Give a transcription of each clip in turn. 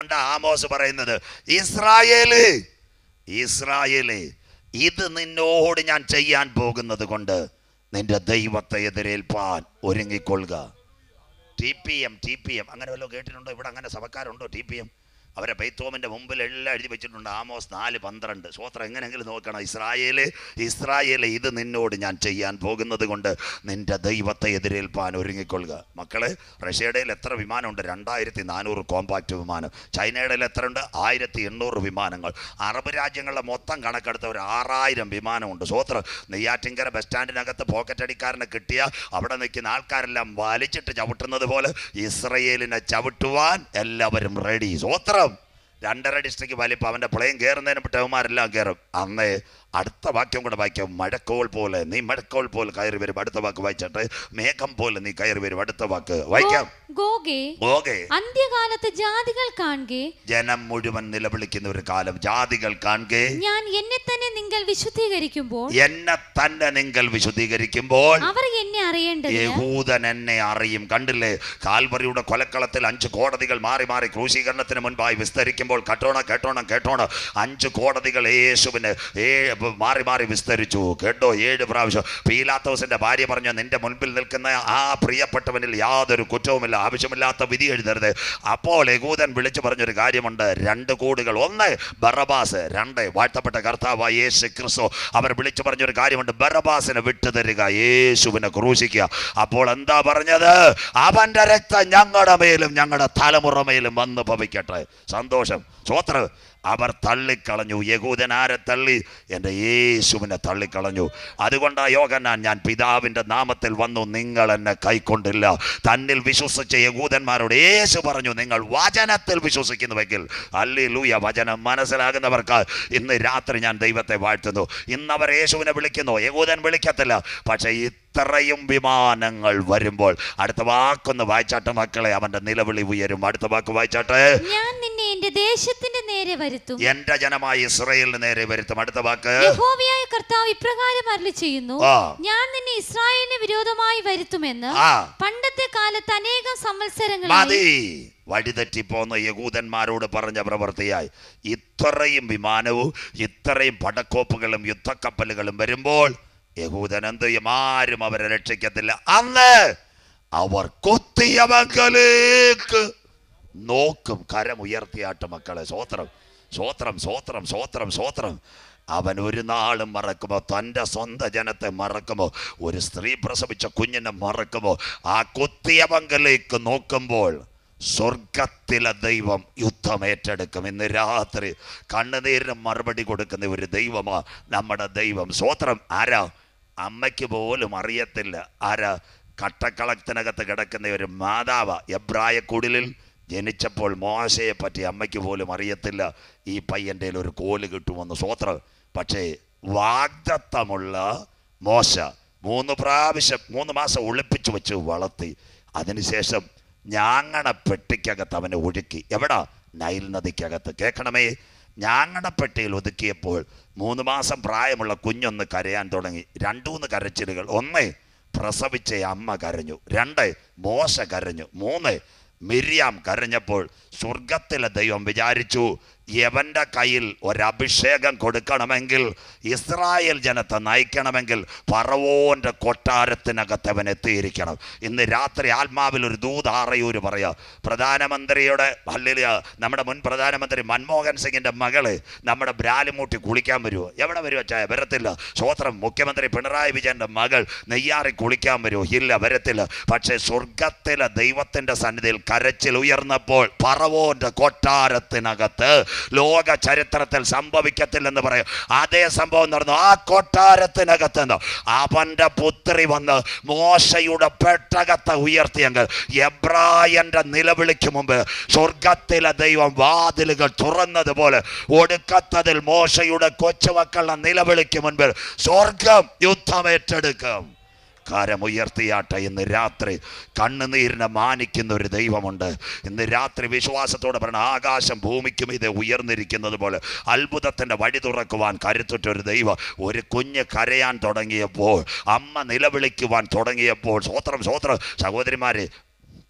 അതുകൊണ്ട് ആമോസ് പറയുന്നത് ഇസ്രായേല് ഇസ്രായേലേ ഇത് നിന്നോട് ഞാൻ ചെയ്യാൻ പോകുന്നത് കൊണ്ട് നിന്റെ ദൈവത്തെ എതിരേൽപ്പാൻ ഒരുങ്ങിക്കൊള്ളുക T P M T P M അങ്ങനെ വല്ലതും കേട്ടിട്ടുണ്ടോ ഇവിടെ അങ്ങനെ സഭക്കാരുണ്ടോ ടി പി എം അവരെ ബൈത്തോമിൻ്റെ മുമ്പിൽ എല്ലാം എഴുതി വെച്ചിട്ടുണ്ട് ആമോസ് നാല് പന്ത്രണ്ട് സ്വോത്രം എങ്ങനെയെങ്കിലും നോക്കണം ഇസ്രായേല് ഇസ്രായേല് ഇത് നിന്നോട് ഞാൻ ചെയ്യാൻ പോകുന്നത് കൊണ്ട് നിന്റെ ദൈവത്തെ എതിരേൽപ്പാൻ ഒരുങ്ങിക്കൊള്ളുക മക്കളെ റഷ്യയുടെ എത്ര വിമാനമുണ്ട് രണ്ടായിരത്തി നാനൂറ് കോമ്പാക്റ്റ് വിമാനം ചൈനയുടെ എത്ര ഉണ്ട് ആയിരത്തി എണ്ണൂറ് വിമാനങ്ങൾ അറബ് രാജ്യങ്ങളിലെ മൊത്തം കണക്കെടുത്ത ഒരു ആറായിരം വിമാനമുണ്ട് സ്വോത്രം നെയ്യാറ്റിങ്കര ബസ് സ്റ്റാൻഡിനകത്ത് പോക്കറ്റ് അടിക്കാരനെ കിട്ടിയ അവിടെ നിൽക്കുന്ന ആൾക്കാരെല്ലാം വലിച്ചിട്ട് ചവിട്ടുന്നത് പോലെ ഇസ്രയേലിനെ ചവിട്ടുവാൻ എല്ലാവരും റെഡി സ്വോത്രം രണ്ടര ഡിസ്ട്രിക്ട് വലിപ്പം അവൻ്റെ പ്ലെയിൻ കയറുന്നതിന് പെട്ടവന്മാരെല്ലാം കയറും അന്നേ അടുത്ത വാക്യം കൂടെ വായിക്കാം മഴക്കോൾ പോലെ നീ മഴക്കോൾ പോലെ കയറി വരും അടുത്ത വാക്ക് വായിച്ചിട്ട് മേഘം പോലെ നീ കയറി വരും അടുത്ത വാക്ക് വായിക്കാം ഗോഗേ ഓകെ അന്ത്യകാലത്ത് ജാതികൾ കാണുകെ ജനം മുഴുവൻ നിലവിളിക്കുന്ന ഒരു കാലം ജാതികൾ കാണുകെ ഞാൻ എന്നെ തന്നെ നിങ്ങൾ വിശുദ്ധീകരിക്കുമ്പോൾ എന്നെ തന്നെ നിങ്ങൾ വിശുദ്ധീകരിക്കുമ്പോൾ അവർ എന്നെ അറിയേണ്ടതിന് യഹൂദൻ എന്നെ അറിയും കണ്ടില്ലേ കാൽവറിയുടെ കൊലക്കളത്തിൽ അഞ്ച് കോടതികൾ മാറി മാറി ക്രൂശീകരണത്തിന് മുൻപായി വിസ്തരിക്കുമ്പോൾ കേട്ടോണം കേട്ടോണം കേട്ടോണം അഞ്ച് കോടതികൾ യേശുവിന് ഏ മാറി മാറി വിസ്തരിച്ചു കേട്ടോ ഏഴ് പ്രാവശ്യം പീലാത്തോസിന്റെ ഭാര്യ പറഞ്ഞു നിന്റെ മുൻപിൽ നിൽക്കുന്ന ആ പ്രിയപ്പെട്ടവനിൽ യാതൊരു കുറ്റവുമില്ല ആവശ്യമില്ലാത്ത വിധി എഴുതരുത് അപ്പോൾ യഹൂദൻ വിളിച്ചു പറഞ്ഞൊരു കാര്യമുണ്ട് രണ്ട് കൂടുകൾ ഒന്ന് ബറബാസ് രണ്ട് വാഴ്ത്തപ്പെട്ട കർത്താവ് യേശു ക്രിസ്തു അവർ വിളിച്ചു പറഞ്ഞൊരു കാര്യമുണ്ട് ബറബാസിനെ വിട്ടു തരിക യേശുവിനെ ക്രൂശിക്കുക അപ്പോൾ എന്താ പറഞ്ഞത് അവന്റെ രക്തം ഞങ്ങളുടെ മേലും ഞങ്ങളുടെ തലമുറ മേലും വന്ന് ഭവിക്കട്ടെ സന്തോഷം സ്വോത്ര അവർ തള്ളിക്കളഞ്ഞു യഹൂദനാരെ തള്ളി എൻ്റെ യേശുവിനെ തള്ളിക്കളഞ്ഞു അതുകൊണ്ട് യോഗനാൻ ഞാൻ പിതാവിൻ്റെ നാമത്തിൽ വന്നു നിങ്ങൾ എന്നെ കൈക്കൊണ്ടില്ല തന്നിൽ വിശ്വസിച്ച യഹൂദന്മാരോട് യേശു പറഞ്ഞു നിങ്ങൾ വചനത്തിൽ വിശ്വസിക്കുന്നുവെങ്കിൽ അല്ലി ലൂയ വചനം മനസ്സിലാകുന്നവർക്ക് ഇന്ന് രാത്രി ഞാൻ ദൈവത്തെ വാഴ്ത്തുന്നു ഇന്ന് അവർ യേശുവിനെ വിളിക്കുന്നു യഹൂദൻ വിളിക്കത്തില്ല പക്ഷേ ഇത്രയും വിമാനങ്ങൾ വരുമ്പോൾ അടുത്ത വാക്കൊന്ന് വായിച്ചാട്ടെ മക്കളെ അവന്റെ നിലവിളി ഉയരും അടുത്ത വാക്ക് വായിച്ചാട്ടെ ഞാൻ നിന്നെ എന്റെ ദേശത്തിന്റെ നേരെ വരുത്തും എന്റെ ജനമായി ഇസ്രയേലിന് നേരെ വരുത്തും അടുത്ത വാക്ക് യഹോവയായ കർത്താവ് ഇപ്രകാരം അരുളി ചെയ്യുന്നു ആ. ഞാൻ നിന്നെ ഇസ്രായേലിന് വിരോധമായി വരുത്തുമെന്ന് ആ പണ്ടത്തെ കാലത്ത് അനേകം സംവത്സരങ്ങളിൽ മതി വഴിതെറ്റിപ്പോന്ന യഹൂദന്മാരോട് പറഞ്ഞ പ്രവൃത്തിയായി ഇത്രയും വിമാനവും ഇത്രയും പടക്കോപ്പുകളും യുദ്ധക്കപ്പലുകളും വരുമ്പോൾ യഹൂദൻ എന്ത് ചെയ്യും ആരും അവരെ രക്ഷിക്കത്തില്ല അന്ന് അവർ കൊത്തിയവങ്കലേക്ക് നോക്കും കരമുയർത്തിയാട്ട് മക്കളെ സ്വോത്രം സ്വോത്രം സ്വോത്രം സ്വോത്രം സ്വോത്രം അവൻ ഒരു നാളും മറക്കുമോ തൻ്റെ സ്വന്തം ജനത്തെ മറക്കുമോ ഒരു സ്ത്രീ പ്രസവിച്ച കുഞ്ഞിനെ മറക്കുമോ ആ കുത്തിയവങ്കലേക്ക് നോക്കുമ്പോൾ സ്വർഗത്തിലെ ദൈവം യുദ്ധം ഏറ്റെടുക്കും ഇന്ന് രാത്രി കണ്ണുനീരിന് മറുപടി കൊടുക്കുന്ന ഒരു ദൈവമാ നമ്മുടെ ദൈവം സ്വോത്രം ആരാ അമ്മയ്ക്ക് പോലും അറിയത്തില്ല ആരാ കട്ടക്കളത്തിനകത്ത് കിടക്കുന്ന ഒരു മാതാവ് എബ്രായ കുടിലിൽ ജനിച്ചപ്പോൾ മോശയെ പറ്റി അമ്മയ്ക്ക് പോലും അറിയത്തില്ല ഈ പയ്യൻ്റെ ഒരു കോല് കിട്ടുമെന്ന് സ്വോത്രം പക്ഷേ വാഗ്ദത്തമുള്ള മോശ മൂന്ന് പ്രാവശ്യം മൂന്ന് മാസം ഒളിപ്പിച്ചു വെച്ച് വളർത്തി അതിനുശേഷം ഞാങ്ങണ പെട്ടിക്കകത്ത് അവനെ ഒഴുക്കി എവിടാ നൈൽ നദിക്കകത്ത് കേൾക്കണമേ ഞാങ്ങണ പെട്ടിയിൽ ഒതുക്കിയപ്പോൾ മൂന്ന് മാസം പ്രായമുള്ള കുഞ്ഞൊന്ന് കരയാൻ തുടങ്ങി രണ്ടൂന്ന് കരച്ചിലുകൾ ഒന്ന് പ്രസവിച്ച അമ്മ കരഞ്ഞു രണ്ട് മോശ കരഞ്ഞു മൂന്ന് മിരിയാം കരഞ്ഞപ്പോൾ സ്വർഗത്തിലെ ദൈവം വിചാരിച്ചു യവന്റെ കയ്യിൽ ഒരഭിഷേകം കൊടുക്കണമെങ്കിൽ ഇസ്രായേൽ ജനത്തെ നയിക്കണമെങ്കിൽ പറവോന്റെ കൊട്ടാരത്തിനകത്ത് അവൻ എത്തിയിരിക്കണം ഇന്ന് രാത്രി ആത്മാവിൽ ഒരു ദൂതാറയൂര് പറയാ പ്രധാനമന്ത്രിയുടെ ഹല്ലേലൂയ നമ്മുടെ മുൻ പ്രധാനമന്ത്രി മൻമോഹൻ സിംഗിന്റെ മകള് നമ്മുടെ ബ്രാലിമൂട്ടി കുളിക്കാൻ വരുമോ എവിടെ വരുമോ ചായ വരത്തില്ല സ്വോത്രം മുഖ്യമന്ത്രി പിണറായി വിജയന്റെ മകൾ നെയ്യാറി കുളിക്കാൻ വരുമോ ഇല്ല വരത്തില്ല പക്ഷേ സ്വർഗത്തിലെ ദൈവത്തിന്റെ സന്നിധിയിൽ കരച്ചിൽ ഉയർന്നപ്പോൾ പറവോന്റെ കൊട്ടാരത്തിനകത്ത് ലോക ചരിത്രത്തിൽ സംഭവിക്കത്തില്ലെന്ന് പറയും അതേ സംഭവം നടന്നു ആ കൊട്ടാരത്തിനകത്ത് നിന്ന് അവന്റെ പുത്രി വന്ന് മോശയുടെ പെട്ടകത്തെ ഉയർത്തിയെങ്കിൽ എബ്രായന്റെ നിലവിളിക്ക് മുമ്പ് സ്വർഗത്തിലെ ദൈവം വാതിലുകൾ തുറന്നതുപോലെ ഒടുക്കത്തതിൽ മോശയുടെ കൊച്ചുമക്കളുടെ നിലവിളിക്ക് മുൻപിൽ സ്വർഗം യുദ്ധമേറ്റെടുക്കും കരമുയർത്തിയാട്ടെ ഇന്ന് രാത്രി കണ്ണുനീരിനെ മാനിക്കുന്ന ഒരു ദൈവമുണ്ട് ഇന്ന് രാത്രി വിശ്വാസത്തോടെ പറയണം ആകാശം ഭൂമിക്കും ഇത് ഉയർന്നിരിക്കുന്നത് പോലെ അത്ഭുതത്തിൻ്റെ വഴി തുറക്കുവാൻ കരുത്തുറ്റ ഒരു ദൈവം ഒരു കുഞ്ഞ് കരയാൻ തുടങ്ങിയപ്പോൾ അമ്മ നിലവിളിക്കുവാൻ തുടങ്ങിയപ്പോൾ സ്വോത്രം സ്വോത്രം സഹോദരിമാരെ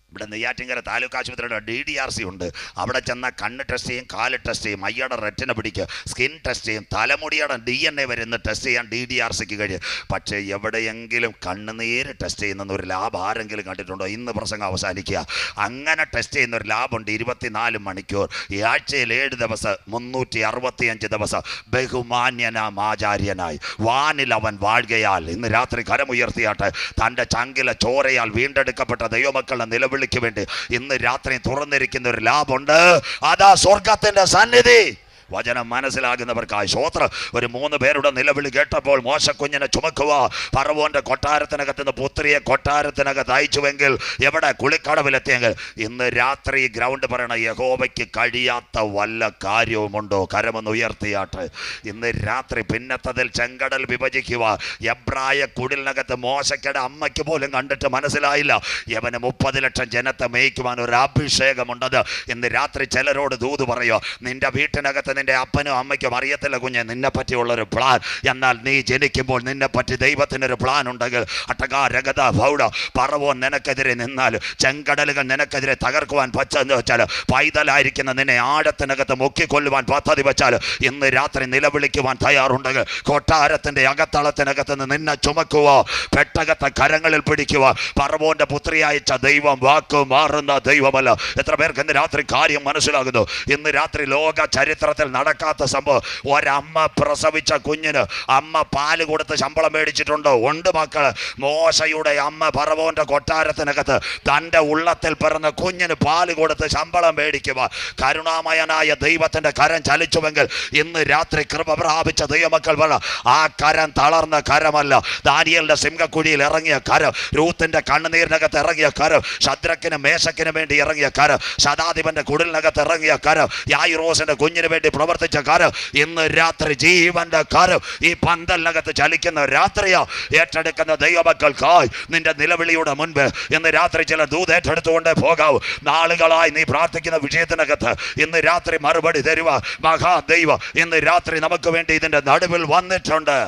ഇവിടെ നെയ്യാറ്റിങ്കര താലൂക്ക് ആശുപത്രിയുടെ ഡി ഡി ആർ സി ഉണ്ട് അവിടെ ചെന്ന കണ്ണ് ടെസ്റ്റ് ചെയ്യും കാല് ടെസ്റ്റ് ചെയ്യും അയ്യയുടെ റെറ്റിന പിടിക്കുക സ്കിൻ ടെസ്റ്റ് ചെയ്യും തലമുടിയുടെ ഡി എൻ എ വരെ ഇന്ന് ടെസ്റ്റ് ചെയ്യാൻ ഡി ഡി ആർ സിക്ക് കഴിയും പക്ഷേ എവിടെയെങ്കിലും കണ്ണുനീര് ടെസ്റ്റ് ചെയ്യുന്ന ഒരു ലാബ് ആരെങ്കിലും കണ്ടിട്ടുണ്ടോ ഇന്ന് പ്രസംഗം അവസാനിക്കുക അങ്ങനെ ടെസ്റ്റ് ചെയ്യുന്ന ഒരു ലാബുണ്ട് ഇരുപത്തിനാല് മണിക്കൂർ ഈ ആഴ്ചയിൽ ഏഴ് ദിവസം മുന്നൂറ്റി അറുപത്തിയഞ്ച് ദിവസം ബഹുമാന്യനാം ആചാര്യനായി വാനിൽ അവൻ വാഴുകയാൽ ഇന്ന് രാത്രി കരമുയർത്തിയാട്ടെ തൻ്റെ ചങ്കിലെ ചോരയാൽ വീണ്ടെടുക്കപ്പെട്ട ദൈവമക്കളുടെ നിലവിളിക്ക് വേണ്ടി ഇന്ന് രാത്രി തുറന്നിരിക്കുന്ന ഒരു ലാബുണ്ട് അതാ സ്വർഗത്തിന്റെ സന്നിധി വചനം മനസ്സിലാകുന്നവർക്കായി ശ്രോത്രം ഒരു മൂന്ന് പേരുടെ നിലവിളി കേട്ടപ്പോൾ മോശക്കുഞ്ഞിനെ ചുമക്കുക പറവോന്റെ കൊട്ടാരത്തിനകത്ത് നിന്ന് പുത്രിയെ കൊട്ടാരത്തിനകത്ത് അയച്ചുവെങ്കിൽ എവിടെ കുളിക്കടവിലെത്തിയെങ്കിൽ ഇന്ന് രാത്രി ഈ ഗ്രൗണ്ട് പറയണ യഹോവയ്ക്ക് കഴിയാത്ത വല്ല കാര്യവുമുണ്ടോ കരമൊന്ന് ഉയർത്തിയാട്ടെ ഇന്ന് രാത്രി പിന്നത്തതിൽ ചെങ്കടൽ വിഭജിക്കുക എബ്രായ കുടിലിനകത്ത് മോശക്കയുടെ അമ്മയ്ക്ക് പോലും കണ്ടിട്ട് മനസ്സിലായില്ല യവന് മുപ്പത് ലക്ഷം ജനത്തെ മേയ്ക്കുവാൻ ഒരു അഭിഷേകമുണ്ടത് ഇന്ന് രാത്രി ചിലരോട് ദൂത് പറയുക നിന്റെ വീട്ടിനകത്ത് നിന്റെ അപ്പനും അമ്മയ്ക്കും അറിയത്തില്ല കുഞ്ഞെ നിന്നെ പറ്റിയുള്ളൊരു പ്ലാൻ എന്നാൽ നീ ജനിക്കുമ്പോൾ നിന്നെ പറ്റി ദൈവത്തിനൊരു പ്ലാൻ ഉണ്ടെങ്കിൽ അട്ടകാ രഗത ഭൗഡ പറവോ നിനക്കെതിരെ നിന്നാൽ ചെങ്കടലുകൾ നിനക്കെതിരെ തകർക്കുവാൻ പച്ചെന്ന് വെച്ചാൽ പൈതലായിരിക്കുന്ന നിന്നെ ആഴത്തിനകത്ത് മുക്കിക്കൊല്ലുവാൻ പദ്ധതി വെച്ചാൽ ഇന്ന് രാത്രി നിലവിളിക്കുവാൻ തയ്യാറുണ്ടെങ്കിൽ കൊട്ടാരത്തിന്റെ അകത്തളത്തിനകത്ത് നിന്ന് നിന്നെ ചുമക്കുക പെട്ടകത്തെ കരങ്ങളിൽ പിടിക്കുക പറവോന്റെ പുത്രി അയച്ച ദൈവം വാക്ക് മാറുന്ന ദൈവമല്ല എത്ര പേർക്ക് ഇന്ന് രാത്രി കാര്യം മനസ്സിലാകുന്നു ഇന്ന് രാത്രി ലോക ചരിത്രത്തിൽ നടക്കാത്ത സംഭവം ഒരമ്മ പ്രസവിച്ച കുഞ്ഞിന് അമ്മ പാല് കൊടുത്ത് ശമ്പളം മേടിച്ചിട്ടുണ്ടോ ഉണ്ട് മക്കള് മോശയുടെ അമ്മ പറവോന്റെ കൊട്ടാരത്തിനകത്ത് തൻ്റെ ഉള്ളത്തിൽ പിറന്ന കുഞ്ഞിന് പാല് കൊടുത്ത് ശമ്പളം മേടിക്കുക കരുണാമയനായ ദൈവത്തിന്റെ കരം ചലിച്ചുവെങ്കിൽ ഇന്ന് രാത്രി കൃപ പ്രാപിച്ച ദൈവമക്കൾ പറ ആ കരം തളർന്ന കരമല്ല ദാനിയലിന്റെ സിംഹക്കുഴിയിൽ ഇറങ്ങിയ കരം രൂത്തിന്റെ കണ്ണുനീരിനകത്ത് ഇറങ്ങിയ കരം ശദ്രക്കിന് മേശക്കിന് വേണ്ടി ഇറങ്ങിയ കരം ശതാധിപന്റെ കുടിലിനകത്ത് ഇറങ്ങിയ കരം യായിറോസിന്റെ കുഞ്ഞിന് വേണ്ടി പ്രവർത്തിച്ച കരം ഇന്ന് രാത്രി ജീവന്റെ കരം ഈ പന്തലിനകത്ത് ചലിക്കുന്ന രാത്രിയോ ഏറ്റെടുക്കുന്ന ദൈവമക്കൾക്കായി നിന്റെ നിലവിളിയുടെ മുൻപ് ഇന്ന് രാത്രി ചില ദൂത് ഏറ്റെടുത്തുകൊണ്ട് പോകാവൂ നാളുകളായി നീ പ്രാർത്ഥിക്കുന്ന വിഷയത്തിനകത്ത് ഇന്ന് രാത്രി മറുപടി തരുക മഹാദൈവ ഇന്ന് രാത്രി നമുക്ക് വേണ്ടി ഇതിന്റെ നടുവിൽ വന്നിട്ടുണ്ട്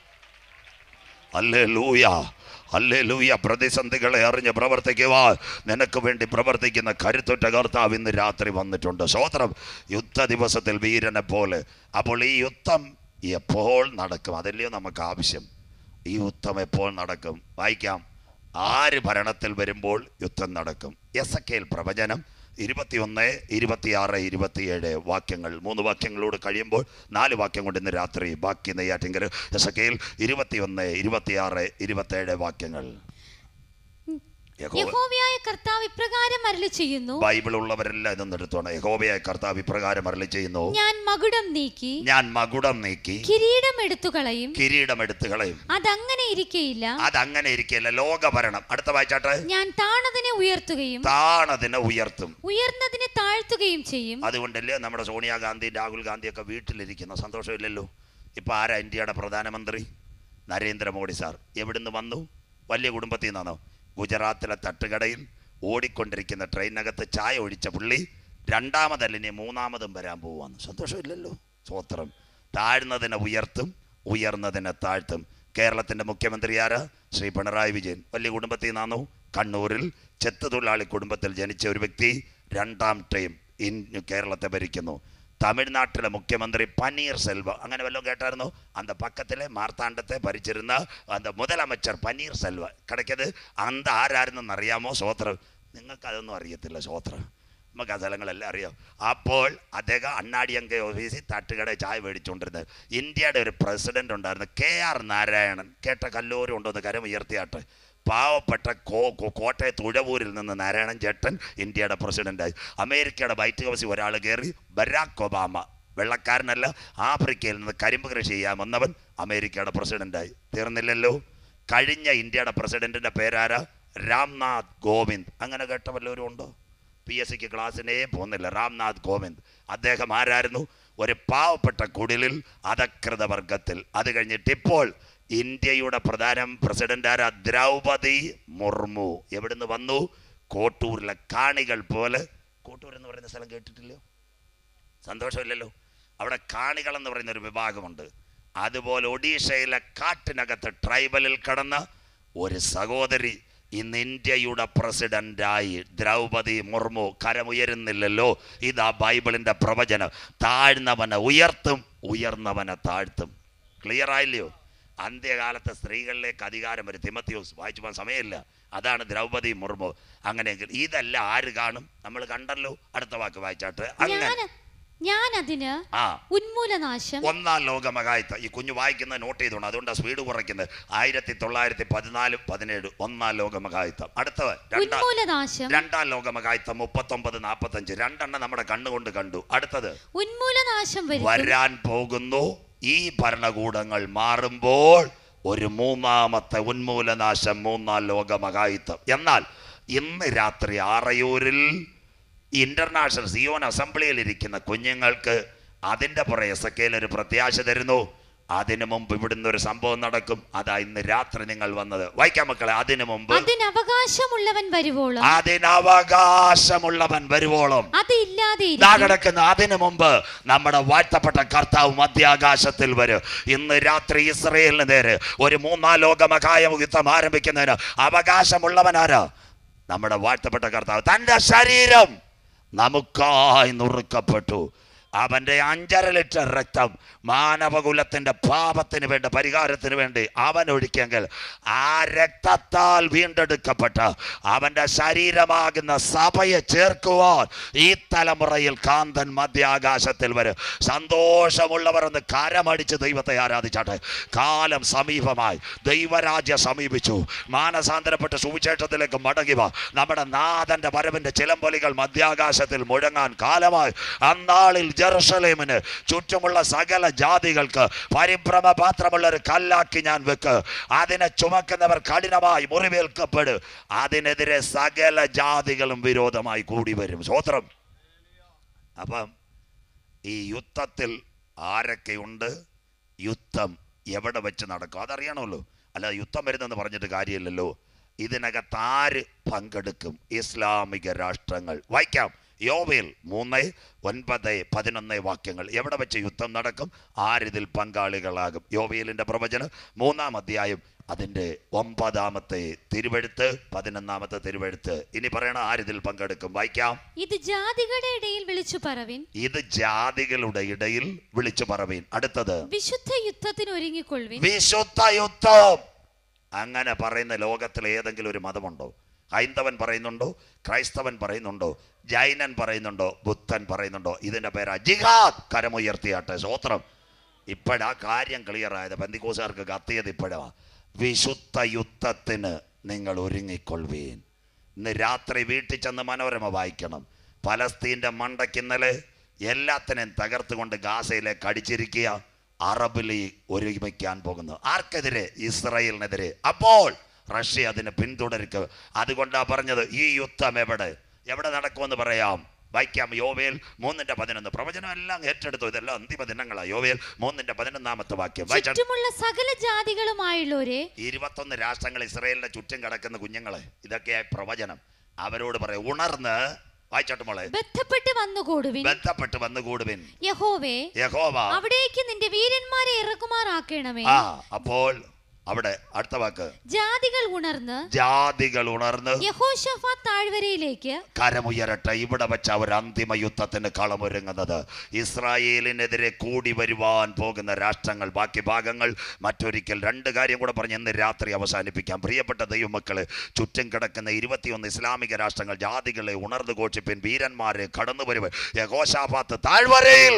അല്ലേ ലൂയ അല്ലേ ലൂയ പ്രതിസന്ധികളെ അറിഞ്ഞ് പ്രവർത്തിക്കുക നിനക്ക് വേണ്ടി പ്രവർത്തിക്കുന്ന കരുത്തുറ്റ കർത്താവ് ഇന്ന് രാത്രി വന്നിട്ടുണ്ട് സ്വോത്രം യുദ്ധ ദിവസത്തിൽ വീരനെ പോലെ അപ്പോൾ ഈ യുദ്ധം എപ്പോൾ നടക്കും അതല്ലയോ നമുക്ക് ആവശ്യം ഈ യുദ്ധം എപ്പോൾ നടക്കും വായിക്കാം ആര് ഭരണത്തിൽ വരുമ്പോൾ യുദ്ധം നടക്കും എസ് എ പ്രവചനം ഇരുപത്തിയൊന്ന് ഇരുപത്തിയാറ് ഇരുപത്തിയേഴ് വാക്യങ്ങൾ മൂന്ന് വാക്യങ്ങളോട് കഴിയുമ്പോൾ നാല് വാക്യം കൊണ്ട് ഇന്ന് രാത്രി ബാക്കി നെയ്യാറ്റിങ്കൽ എസ് എ കെയിൽ ഇരുപത്തിയൊന്ന് ഇരുപത്തിയാറ് ഇരുപത്തിയേഴ് വാക്യങ്ങൾ യഹോവ യഹോവയായ കർത്താവ് ഇപ്രകാരം അരുളി ചെയ്യുന്നു ബൈബിൾ ഉള്ളവരെല്ലാം ഇതൊന്നും എടുത്തോണം യഹോവയായ കർത്താവ് ഇപ്രകാരം അരളി ചെയ്യുന്നു ഞാൻ മകുടം നീക്കി ഞാൻ മകുടം നീക്കി കിരീടം എടുത്തു കളയും കിരീടം എടുത്തു കളയും അതങ്ങനെ ഇരിക്കയില്ല അതങ്ങനെ ഇരിക്കില്ല ലോകഭരണം അടുത്ത വായിച്ചാട്ടെ ഞാൻ താണതിനെ ഉയർത്തുകയും താണതിനെ ഉയർത്തും ഉയർന്നതിനെ താഴ്ത്തുകയും ചെയ്യും അതുകൊണ്ടല്ലേ നമ്മുടെ സോണിയാഗാന്ധി രാഹുൽ ഗാന്ധിയൊക്കെ വീട്ടിലിരിക്കുന്ന സന്തോഷമില്ലല്ലോ ഇപ്പൊ ആരാ ഇന്ത്യയുടെ പ്രധാനമന്ത്രി നരേന്ദ്രമോദി സാർ എവിടുന്ന് വന്നു വലിയ കുടുംബത്തിൽ നിന്നാണോ ഗുജറാത്തിലെ തട്ടുകടയിൽ ഓടിക്കൊണ്ടിരിക്കുന്ന ട്രെയിനകത്ത് ചായ ഒഴിച്ച പുള്ളി രണ്ടാമതല്ലിനെ മൂന്നാമതും വരാൻ പോവാന്ന് സന്തോഷമില്ലല്ലോ സ്വോത്രം താഴ്ന്നതിനെ ഉയർത്തും ഉയർന്നതിനെ താഴ്ത്തും കേരളത്തിന്റെ മുഖ്യമന്ത്രി ആരാ ശ്രീ പിണറായി വിജയൻ വലിയ കുടുംബത്തിൽ നിന്നാണോ കണ്ണൂരിൽ ചെത്തുതൊഴിലാളി കുടുംബത്തിൽ ജനിച്ച ഒരു വ്യക്തി രണ്ടാം ടൈം ഇൻ കേരളത്തെ ഭരിക്കുന്നു തമിഴ്നാട്ടിലെ മുഖ്യമന്ത്രി പനീർ സെൽവ അങ്ങനെ വല്ലതും കേട്ടായിരുന്നു அந்த പക്കത്തിലെ മാർത്താണ്ഡത്തെ ഭരിച്ചിരുന്ന அந்த முதலமைச்சர் പനീർ സെൽവ കിടക്കത് അന്ത ആരായിരുന്നെന്ന് അറിയാമോ സ്വോത്രം നിങ്ങൾക്ക് അതൊന്നും അറിയത്തില്ല സ്വോത്രം നമുക്ക് ആ സ്ഥലങ്ങളെല്ലാം അറിയാം അപ്പോൾ അദ്ദേഹം അണ്ണാടിയങ്ക ഓഫീസിൽ തട്ടുകട ചായ മേടിച്ചുകൊണ്ടിരുന്നത് ഇന്ത്യയുടെ ഒരു പ്രസിഡന്റ് ഉണ്ടായിരുന്നു കെ ആർ നാരായണൻ കേട്ട കല്ലോരും ഉണ്ടോന്ന് കരം ഉയർത്തിയാട്ടെ പാവപ്പെട്ട കോ കോ- കോട്ടയത്ത് ഉഴവൂരിൽ നിന്ന് നാരായണൻ ചേട്ടൻ ഇന്ത്യയുടെ പ്രസിഡന്റായി അമേരിക്കയുടെ വൈറ്റ് ഹൗസിൽ ഒരാൾ കയറി ബരാക് ഒബാമ വെള്ളക്കാരനല്ല ആഫ്രിക്കയിൽ നിന്ന് കരിമ്പ് കൃഷി ചെയ്യാൻ വന്നവൻ അമേരിക്കയുടെ പ്രസിഡന്റായി തീർന്നില്ലല്ലോ കഴിഞ്ഞ ഇന്ത്യയുടെ പ്രസിഡന്റിന്റെ പേരാരാ രാംനാഥ് കോവിന്ദ് അങ്ങനെ കേട്ട വല്ലവരും ഉണ്ടോ പി എസ് സിക്ക് ക്ലാസ്സിനേ പോകുന്നില്ല രാംനാഥ് കോവിന്ദ് അദ്ദേഹം ആരായിരുന്നു ഒരു പാവപ്പെട്ട കുടിലിൽ അധകൃത വർഗത്തിൽ അത് കഴിഞ്ഞിട്ട് ഇപ്പോൾ ഇന്ത്യയുടെ പ്രധാന പ്രസിഡന്റ് ആരാ ദ്രൗപതി മുർമു എവിടുന്ന് വന്നു കോട്ടൂരിലെ കാണികൾ പോലെ കോട്ടൂർ എന്ന് പറയുന്ന സ്ഥലം കേട്ടിട്ടില്ലയോ സന്തോഷമില്ലല്ലോ അവിടെ കാണികൾ എന്ന് പറയുന്ന ഒരു വിഭാഗമുണ്ട് അതുപോലെ ഒഡീഷയിലെ കാട്ടിനകത്ത് ട്രൈബലിൽ കടന്ന ഒരു സഹോദരി ഇന്ന് ഇന്ത്യയുടെ പ്രസിഡന്റായി ദ്രൗപതി മുർമു കരമുയരുന്നില്ലല്ലോ ഇതാ ബൈബിളിന്റെ പ്രവചനം താഴ്ന്നവനെ ഉയർത്തും ഉയർന്നവനെ താഴ്ത്തും ക്ലിയർ ആയില്ലയോ അന്ത്യകാലത്ത് സ്ത്രീകളിലേക്ക് അധികാരം വരും തിമത്യോസ് വായിച്ചു പോകാൻ സമയമില്ല അതാണ് ദ്രൗപതി മുർമു അങ്ങനെയെങ്കിൽ ഇതെല്ലാം ആര് കാണും നമ്മൾ കണ്ടല്ലോ അടുത്ത വാക്ക് വായിച്ചാട്ട് അങ്ങനെ ഞാൻ ഞാൻ അതിന് ആ ഉന്മൂലനാശം ഒന്നാം ലോകമകായത്ത് ഈ കുഞ്ഞു വായിക്കുന്നത് നോട്ട് ചെയ്തോണം അതുകൊണ്ട് സ്പീഡ് കുറയ്ക്കുന്നത് ആയിരത്തി തൊള്ളായിരത്തി പതിനാല് പതിനേഴ് ഒന്നാം ലോകമകായത്തം അടുത്തത് രണ്ടാം ഉന്മൂലനാശം രണ്ടാം ലോകമകായത്തം മുപ്പത്തൊമ്പത് നാൽപ്പത്തഞ്ച് രണ്ടെണ്ണം നമ്മുടെ കണ്ണുകൊണ്ട് കണ്ടു അടുത്തത് ഉന്മൂലനാശം വരുത്തും വരാൻ പോകുന്നു ഈ ഭരണകൂടങ്ങൾ മാറുമ്പോൾ ഒരു മൂന്നാമത്തെ ഉന്മൂലനാശം മൂന്നാം ലോകമകായിത്തം എന്നാൽ ഇന്ന് രാത്രി ആറയൂരിൽ ഇന്റർനാഷണൽ സിയോൻ അസംബ്ലിയിൽ ഇരിക്കുന്ന കുഞ്ഞുങ്ങൾക്ക് അതിൻ്റെ പുറകെ എസക്കേൽ ഒരു പ്രത്യാശ തരുന്നു അതിനു മുമ്പ് ഇവിടുന്ന് ഒരു സംഭവം നടക്കും അതാ ഇന്ന് രാത്രി നിങ്ങൾ വന്നത് വായിക്കാം മക്കളെ അതിനു മുമ്പ് അതിന് അവകാശമുള്ളവൻ വരുവോളം അതിനവകാശമുള്ളവൻ വരുവോളം അത് ഇല്ലാതെ ഇതാ ഇരിക്കും. കിടക്കുന്ന അതിനു മുമ്പ് നമ്മുടെ വാഴ്ത്തപ്പെട്ട കർത്താവ് മധ്യാകാശത്തിൽ വരും ഇന്ന് രാത്രി ഇസ്രയേലിന് നേരെ ഒരു മൂന്നാം ലോകമകായ യുദ്ധം ആരംഭിക്കുന്നതിന് അവകാശമുള്ളവനാരാ നമ്മുടെ വാഴ്ത്തപ്പെട്ട കർത്താവ് തന്റെ ശരീരം നമുക്കായി നുറുക്കപ്പെട്ടു അവന്റെ അഞ്ചര ലിറ്റർ രക്തം മാനവകുലത്തിന്റെ പാപത്തിന് വേണ്ടി പരിഹാരത്തിന് വേണ്ടി അവൻ ഒഴിക്കെങ്കിൽ ആ രക്തത്താൽ വീണ്ടെടുക്കപ്പെട്ട അവന്റെ ശരീരമാകുന്ന സഭയെ ചേർക്കുവാൻ ഈ തലമുറയിൽ കാന്തൻ മധ്യാകാശത്തിൽ വരും സന്തോഷമുള്ളവർ ഒന്ന് കരമടിച്ച് ദൈവത്തെ ആരാധിച്ചാട്ടെ കാലം സമീപമായി ദൈവരാജ്യം സമീപിച്ചു മാനസാന്തരപ്പെട്ട് സുവിശേഷത്തിലേക്ക് മടങ്ങി വാ നമ്മുടെ നാഥന്റെ വരവിന്റെ ചിലമ്പൊലികൾ മധ്യാകാശത്തിൽ മുഴങ്ങാൻ കാലമായി അന്നാളിൽ ജെറുസലേമിന് ചുറ്റുമുള്ള സകല ജാതികൾക്ക് പരിഭ്രമ പാത്രമുള്ള ഒരു കല്ലാക്കി ഞാൻ വെക്ക് അതിനെ ചുമക്കുന്നവർ കഠിനമായി മുറിവേൽക്കപ്പെടും അതിനെതിരെ സകല ജാതികളും വിരോധമായി കൂടി വരും സ്വോത്രം അപ്പം ഈ യുദ്ധത്തിൽ ആരൊക്കെയുണ്ട് യുദ്ധം എവിടെ വെച്ച് നടക്കും അതറിയണമല്ലോ അല്ല യുദ്ധം വരുന്നെന്ന് പറഞ്ഞിട്ട് കാര്യമില്ലല്ലോ ഇതിനകത്ത് ആര് പങ്കെടുക്കും ഇസ്ലാമിക രാഷ്ട്രങ്ങൾ വായിക്കാം യോവേൽ മൂന്ന് ഒൻപത് പതിനൊന്ന് വാക്യങ്ങൾ എവിടെ വെച്ച് യുദ്ധം നടക്കും ആരിതിൽ പങ്കാളികളാകും യോവേലിന്റെ പ്രവചനം മൂന്നാം അധ്യായം അതിൻ്റെ ഒമ്പതാമത്തെ തിരുവെഴുത്ത് പതിനൊന്നാമത്തെ തിരുവെഴുത്ത് ഇനി പറയണ ആരിതിൽ പങ്കെടുക്കും വായിക്കാം ഇത് ജാതികളുടെ ഇടയിൽ വിളിച്ചു പറവിൻ ഇത് ജാതികളുടെ ഇടയിൽ വിളിച്ചു പറവീൻ അടുത്തത് വിശുദ്ധ യുദ്ധത്തിന് ഒരുങ്ങിക്കൊള്ളുവിൻ വിശുദ്ധ യുദ്ധം അങ്ങനെ പറയുന്ന ലോകത്തിൽ ഏതെങ്കിലും ഒരു മതമുണ്ടോ ഹൈന്ദവൻ പറയുന്നുണ്ടോ ക്രൈസ്തവൻ പറയുന്നുണ്ടോ ജൈനൻ പറയുന്നുണ്ടോ ബുദ്ധൻ പറയുന്നുണ്ടോ ഇതിന്റെ പേരാ ജിഹാദ് കരമുയർത്തിയാട്ടെ സ്വോത്രം ഇപ്പോഴാ കാര്യം ക്ലിയർ ആയത് ബന്ദിക്കോസുകാർക്ക് കത്തിയത് ഇപ്പോഴാ വിശുദ്ധ യുദ്ധത്തിന് നിങ്ങൾ ഒരുങ്ങിക്കൊള്ളുവീൻ ഇന്ന് രാത്രി വീട്ടിൽ ചെന്ന് മനോരമ വായിക്കണം പലസ്തീൻ്റെ മണ്ടയ്ക്ക് ഇന്നലെ എല്ലാത്തിനെയും തകർത്തുകൊണ്ട് ഗാസയിലേക്ക് അടിച്ചിരിക്കുക അറബ് ലീഗ് ഒരുമിക്കാൻ പോകുന്നു ആർക്കെതിരെ ഇസ്രായേലിനെതിരെ അപ്പോൾ റഷ്യ അതിനെ പിന്തുടരുക അതുകൊണ്ടാ പറഞ്ഞത് ഈ യുദ്ധം എവിടെ എവിടെ നടക്കുമെന്ന് പറയാം വായിക്കാം യോവേൽ മൂന്നിന്റെ പതിനൊന്ന് പ്രവചനം എല്ലാം ഏറ്റെടുത്തു ഇതെല്ലാം അന്തിമ ദിനങ്ങളാ യോവേൽ മൂന്നിന്റെ പതിനൊന്നാമത്തെ വാക്യം വായിച്ചാൽ ചുറ്റുമുള്ള സകല ജാതികളുമായുള്ളവരെ ഇരുപത്തൊന്ന് രാഷ്ട്രങ്ങൾ ഇസ്രയേലിന്റെ ചുറ്റും കിടക്കുന്ന കുഞ്ഞുങ്ങളെ ഇതൊക്കെയായി പ്രവചനം അവരോട് പറയും ഉണർന്ന് വായിച്ചോട്ട് മോളെ ബന്ധപ്പെട്ട് വന്നുകൂടുവിൻ ബന്ധപ്പെട്ട് വന്നുകൂടുവിൻ യഹോവേ യഹോവ അവിടേക്ക് നിന്റെ വീരന്മാരെ ഇറക്കുമാറാക്കണമേ ആ അപ്പോൾ അവിടെ അടുത്ത വാക്ക് ജാതികൾ ഉണർന്ന് ജാതികൾ ഉണർന്ന് യഹോഷഫാ താഴ്വരയിലേക്ക് കരമുയരട്ടെ ഇവിടെ വെച്ച് അവർ അന്തിമ യുദ്ധത്തിന് കളമൊരുങ്ങുന്നത് ഇസ്രായേലിനെതിരെ കൂടി വരുവാൻ പോകുന്ന രാഷ്ട്രങ്ങൾ ബാക്കി ഭാഗങ്ങൾ മറ്റൊരിക്കൽ രണ്ട് കാര്യം കൂടെ പറഞ്ഞ് ഇന്ന് രാത്രി അവസാനിപ്പിക്കാം പ്രിയപ്പെട്ട ദൈവമക്കള് ചുറ്റും കിടക്കുന്ന ഇരുപത്തിയൊന്ന് ഇസ്ലാമിക രാഷ്ട്രങ്ങൾ ജാതികളെ ഉണർന്നു ഘോഷിപ്പിൻ വീരന്മാരെ കടന്നു വരുവൻ യഹോശാഫാത്ത് താഴ്വരയിൽ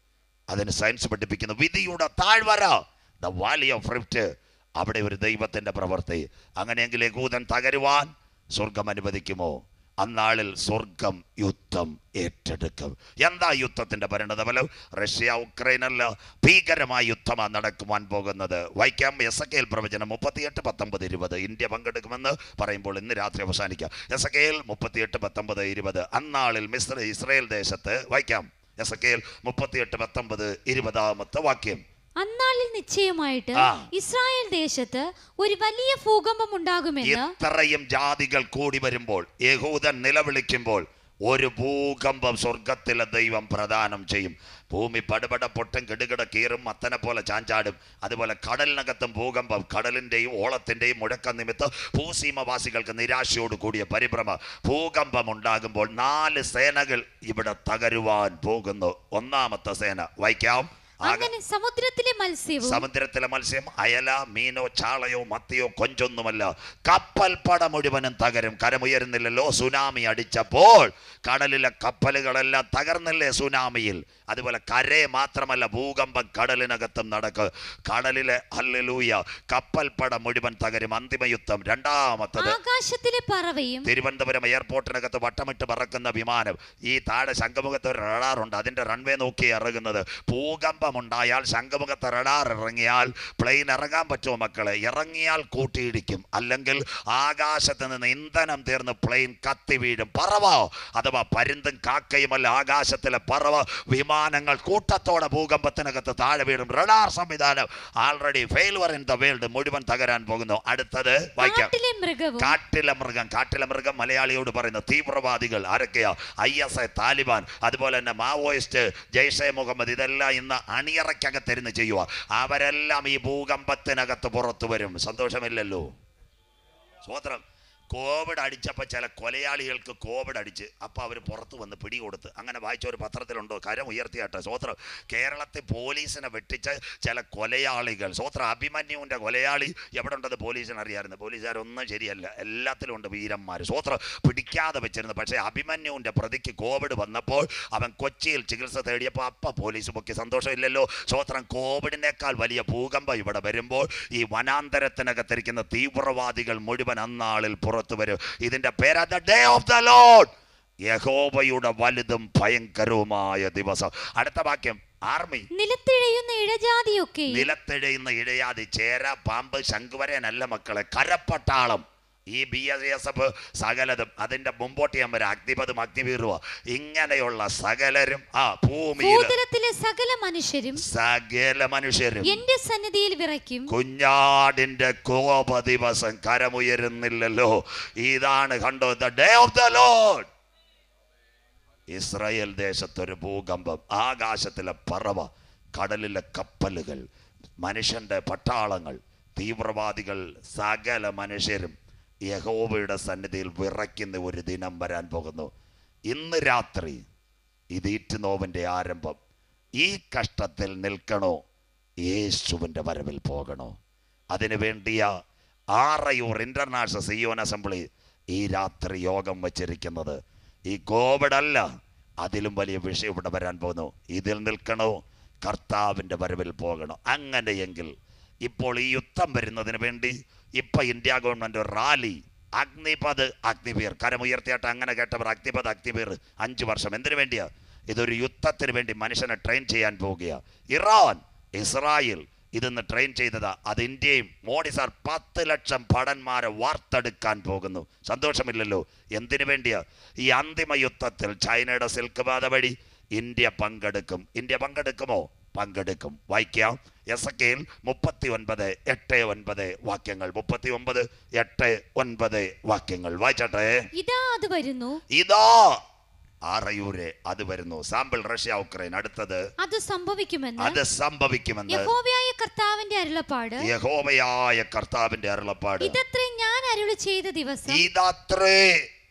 അതിന് സയൻസ് പഠിപ്പിക്കുന്നു വിധിയുടെ താഴ്വര ദ വാലി ഓഫ് റിഫ്റ്റ് അവിടെ ഒരു ദൈവത്തിന്റെ പ്രവൃത്തി അങ്ങനെയെങ്കിൽ യഹൂദൻ തകരുവാൻ സ്വർഗം അനുവദിക്കുമോ അന്നാളിൽ സ്വർഗം യുദ്ധം ഏറ്റെടുക്കും എന്താ യുദ്ധത്തിന്റെ പരിണതഫലം റഷ്യ ഉക്രൈനല്ല ഭീകരമായ യുദ്ധമാണ് നടക്കുവാൻ പോകുന്നത് വൈക്കം എസ് എ പ്രവചനം മുപ്പത്തിയെട്ട് പത്തൊമ്പത് ഇരുപത് ഇന്ത്യ പങ്കെടുക്കുമെന്ന് പറയുമ്പോൾ ഇന്ന് രാത്രി അവസാനിക്കാം എസ് എ മുപ്പത്തിയെട്ട് പത്തൊമ്പത് ഇരുപത് അന്നാളിൽ മിസ്ര ഇസ്രയേൽ ദേശത്ത് വൈക്കാം എസ് എ മുപ്പത്തിയെട്ട് പത്തൊമ്പത് ഇരുപതാമത്തെ വാക്യം അന്നാളിൽ നിശ്ചയമായിട്ട് ആ. ഇസ്രായേൽ ദേശത്ത് ഒരു വലിയ ഭൂകമ്പം ഉണ്ടാകുമെന്ന് ഇത്രയും ജാതികൾ കൂടി വരുമ്പോൾ യഹൂദൻ നിലവിളിക്കുമ്പോൾ ഒരു ഭൂകമ്പം സ്വർഗത്തിലെ ദൈവം പ്രദാനം ചെയ്യും ഭൂമി പടുപട പൊട്ടും കിടുകിട കീറും മത്തനെ പോലെ ചാഞ്ചാടും അതുപോലെ കടലിനകത്തും ഭൂകമ്പം കടലിൻ്റെയും ഓളത്തിൻ്റെയും മുഴക്കം നിമിത്തം ഭൂസീമവാസികൾക്ക് നിരാശയോട് കൂടിയ പരിഭ്രമ ഭൂകമ്പം ഉണ്ടാകുമ്പോൾ നാല് സേനകൾ ഇവിടെ തകരുവാൻ പോകുന്നു ഒന്നാമത്തെ സേന വായിക്കാം ആക അങ്ങനെ സമുദ്രത്തിലെ മത്സ്യവും സമുദ്രത്തിലെ മത്സ്യം അയല മീനോ ചാളയോ മത്തിയോ കൊഞ്ചൊന്നുമല്ല കപ്പൽ പട മുഴുവനും തകരും കരമുയരുന്നില്ലല്ലോ സുനാമി അടിച്ചപ്പോൾ കടലിലെ കപ്പലുകളെല്ലാം തകർന്നില്ലേ സുനാമിയിൽ അതുപോലെ കരയെ മാത്രമല്ല ഭൂകമ്പം കടലിനകത്തും നടക്ക് കടലിലെ ഹല്ലേലൂയ കപ്പൽ പട മുഴുവൻ തകരും അന്തിമയുദ്ധം രണ്ടാമത്തത് ആകാശത്തിലെ പറവയും തിരുവനന്തപുരം എയർപോർട്ടിനകത്ത് വട്ടമിട്ട് പറക്കുന്ന വിമാനം ഈ താഴെ ശംഖുമുഖത്ത് ഒരു റഡാറുണ്ട് അതിന്റെ റൺവേ നോക്കി ഇറങ്ങുന്നത് ഭൂകമ്പമുണ്ടായാൽ ശംഖുമുഖത്ത് റഡാർ ഇറങ്ങിയാൽ പ്ലെയിൻ ഇറങ്ങാൻ പറ്റുമോ മക്കളെ ഇറങ്ങിയാൽ കൂട്ടിയിടിക്കും അല്ലെങ്കിൽ ആകാശത്ത് നിന്ന് ഇന്ധനം തീർന്ന് പ്ലെയിൻ കത്തി വീഴും പറവ അഥവാ പരുന്തും കാക്കയുമല്ല ആകാശത്തിലെ പറവ വിമാനങ്ങൾ കൂട്ടത്തോടെ ഭൂകമ്പത്തിനകത്ത് താഴെ വീഴും റഡാർ സംവിധാനം already failure in the world മുഴുവൻ തകരാൻ പോകുന്നു അടുത്തത് വായിക്കാം കാട്ടിലെ മൃഗവും കാട്ടിലെ മൃഗം കാട്ടിലെ മൃഗം മലയാളിയോട് പറയുന്ന തീവ്രവാദികൾ ആരൊക്കെയാ ഐ എസ് ഐ താലിബാൻ അതുപോലെ തന്നെ മാവോയിസ്റ്റ് ജയ്ഷെ മുഹമ്മദ് ഇതെല്ലാം ഇന്ന് അണിയറയ്ക്കകത്തിരുന്ന് ചെയ്യുക അവരെല്ലാം ഈ ഭൂകമ്പത്തിനകത്ത് പുറത്തു വരും സന്തോഷമില്ലല്ലോ സ്വോത്രം കോവിഡ് അടിച്ചപ്പോൾ ചില കൊലയാളികൾക്ക് കോവിഡ് അടിച്ച് അപ്പോൾ അവർ പുറത്ത് വന്ന് പിടികൊടുത്ത് അങ്ങനെ വായിച്ച ഒരു പത്രത്തിലുണ്ടോ കരം ഉയർത്തിയാട്ടെ സ്വോത്രം കേരളത്തിൽ പോലീസിനെ വെട്ടിച്ച ചില കൊലയാളികൾ സ്വോത്രം അഭിമന്യുവിൻ്റെ കൊലയാളി എവിടെ ഉണ്ടെന്ന് പോലീസിന് അറിയാമായിരുന്നു പോലീസുകാരൊന്നും ശരിയല്ല എല്ലാത്തിലും ഉണ്ട് വീരന്മാർ സ്വോത്രം പിടിക്കാതെ വെച്ചിരുന്നു പക്ഷേ അഭിമന്യുവിൻ്റെ പ്രതിക്ക് കോവിഡ് വന്നപ്പോൾ അവൻ കൊച്ചിയിൽ ചികിത്സ തേടിയപ്പോൾ അപ്പം പോലീസ് പൊക്കി സന്തോഷമില്ലല്ലോ സ്വോത്രം കോവിഡിനേക്കാൾ വലിയ ഭൂകമ്പം ഇവിടെ വരുമ്പോൾ ഈ വനാന്തരത്തിനകത്തിരിക്കുന്ന തീവ്രവാദികൾ മുഴുവൻ അന്നാളിൽ പുറത്തു വരും ഇതിന്റെ പേര് the day of the Lord യഹോവയുടെ വലുതും ഭയങ്കരവുമായ ദിവസം അടുത്ത വാക്യം ആർമി നിലത്തിഴയുന്ന ഇഴജാതിയൊക്കെ നിലത്തിഴയുന്ന ഇഴയാതി ചേര പാമ്പ് ശംഖുവരനല്ല മക്കളെ കരപ്പട്ടാളം ഈ ബി എസ് എസ് എഫ് സകലതും അതിന്റെ മുമ്പോട്ട് ഞാൻ വരാം അഗ്നിപതും അഗ്നിവീറുവ ഇങ്ങനെയുള്ള സകലരും ആ ഭൂമിയിൽ ഭൂതലത്തിലെ സകല മനുഷ്യരും സകല മനുഷ്യരും എന്റെ സന്നിധിയിൽ വിറയ്ക്കും കുഞ്ഞാടിന്റെ കോപ ദിവസം കരമുയരുന്നില്ലല്ലോ ഇതാണ് കണ്ടോ the day of the Lord Israel ദേശത്തൊരു ഭൂകമ്പം ആകാശത്തിലെ പറവ കടലിലെ കപ്പലുകൾ മനുഷ്യന്റെ പട്ടാളങ്ങൾ തീവ്രവാദികൾ സകല മനുഷ്യരും യഹോവയുടെ സന്നിധിയിൽ വിറയ്ക്കുന്ന ഒരു ദിനം വരാൻ പോകുന്നു ഇന്ന് രാത്രി ഇത് ഈറ്റുനോവിൻ്റെ ആരംഭം ഈ കഷ്ടത്തിൽ നിൽക്കണോ യേശുവിൻ്റെ വരവിൽ പോകണോ അതിനു വേണ്ടിയ ആറയൂർ ഇന്റർനാഷണൽ സിയോൻ അസംബ്ലി ഈ രാത്രി യോഗം വച്ചിരിക്കുന്നത് ഈ കോവിഡ് അല്ല അതിലും വലിയ വിഷയം ഇവിടെ വരാൻ പോകുന്നു ഇതിൽ നിൽക്കണോ കർത്താവിൻ്റെ വരവിൽ പോകണോ അങ്ങനെയെങ്കിൽ ഇപ്പോൾ ഈ യുദ്ധം വരുന്നതിന് വേണ്ടി ഇപ്പൊ ഇന്ത്യ ഗവൺമെന്റ് ഒരു റാലി അഗ്നിപത് അഗ്നിവീർ കരമുയർത്തിയായിട്ട് അങ്ങനെ കേട്ടവർ അഗ്നിപത് അഗ്നിവീർ അഞ്ചു വർഷം എന്തിനു വേണ്ടിയാ ഇതൊരു യുദ്ധത്തിന് വേണ്ടി മനുഷ്യനെ ട്രെയിൻ ചെയ്യാൻ പോവുകയാ ഇറാൻ ഇസ്രായേൽ ഇതൊന്ന് ട്രെയിൻ ചെയ്തതാ അത് ഇന്ത്യയും മോഡി സാർ പത്ത് ലക്ഷം ഭടന്മാരെ വാർത്തെടുക്കാൻ പോകുന്നു സന്തോഷമില്ലല്ലോ എന്തിനു വേണ്ടിയാ ഈ അന്തിമ യുദ്ധത്തിൽ ചൈനയുടെ സിൽക്ക് പാത വഴി ഇന്ത്യ പങ്കെടുക്കും ഇന്ത്യ പങ്കെടുക്കുമോ പങ്കെടുക്കും വായിക്കാം എസ് കെയിൽ മുപ്പത്തി ഒൻപത് എട്ട് ഒൻപത് വാക്യങ്ങൾ മുപ്പത്തി ഒമ്പത് എട്ട് ഒൻപത് വാക്യങ്ങൾ വായിച്ചട്ടെ ഇതാ അത് വരുന്നു ഇതാ ആറയൂരെ അത് വരുന്നു സാമ്പിൾ റഷ്യ ഉക്രൈൻ അടുത്തത് അത് സംഭവിക്കുമെന്ന് അത് സംഭവിക്കുമെന്ന് യഹോവയായ കർത്താവിന്റെ അരുളപ്പാട് യഹോവയായ കർത്താവിന്റെ അരുളപ്പാട് ഇതത്രേ ഞാൻ അരുളി ചെയ്ത ദിവസം ഇതത്രേ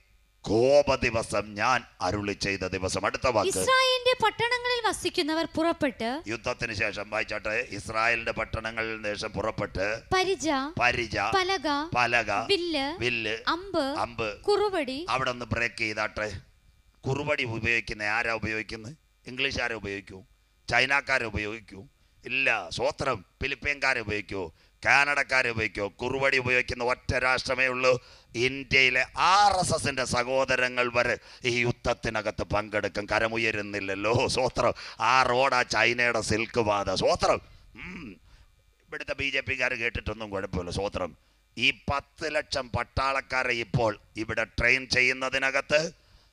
കോപ ദിവസം ഞാൻ അരുളി ചെയ്ത ദിവസം അടുത്ത വാക്ക് ഇസ്രായേലിന്റെ പട്ടണങ്ങളിൽ വസിക്കുന്നവർ പുറപ്പെട്ട് യുദ്ധത്തിന് ശേഷം വായിച്ചാട്ടെ ഇസ്രായേലിന്റെ പട്ടണങ്ങളിൽ ശേഷം പുറപ്പെട്ട് പരിച പരിച പലക പലക വില്ല് വില്ല് അമ്പ് അമ്പ് കുറുവടി അവിടെ ഒന്ന് ബ്രേക്ക് ചെയ്താട്ടെ കുറുവടി ഉപയോഗിക്കുന്ന ആരാ ഉപയോഗിക്കുന്നത് ഇംഗ്ലീഷുകാരെ ഉപയോഗിക്കൂ ചൈനക്കാരെ ഉപയോഗിക്കൂ ഇല്ല സ്വോത്രം ഫിലിപ്പീൻകാരെ ഉപയോഗിക്കൂ കാനഡക്കാരെ ഉപയോഗിക്കൂ കുറുവടി ഉപയോഗിക്കുന്ന ഒറ്റ രാഷ്ട്രമേ ഉള്ളൂ ഇന്ത്യയിലെ ആർ എസ് എസിന്റെ സഹോദരങ്ങൾ വരെ ഈ യുദ്ധത്തിനകത്ത് പങ്കെടുക്കും കരമുയരുന്നില്ലല്ലോ സ്വോത്രം ആ റോഡാ ചൈനയുടെ സിൽക്ക് പാത സ്വോത്രം ഉം. ഇവിടുത്തെ ബി ജെ പിക്കാർ കേട്ടിട്ടൊന്നും കുഴപ്പമില്ല സ്വോത്രം ഈ പത്ത് ലക്ഷം പട്ടാളക്കാരെ ഇപ്പോൾ ഇവിടെ ട്രെയിൻ ചെയ്യുന്നതിനകത്ത്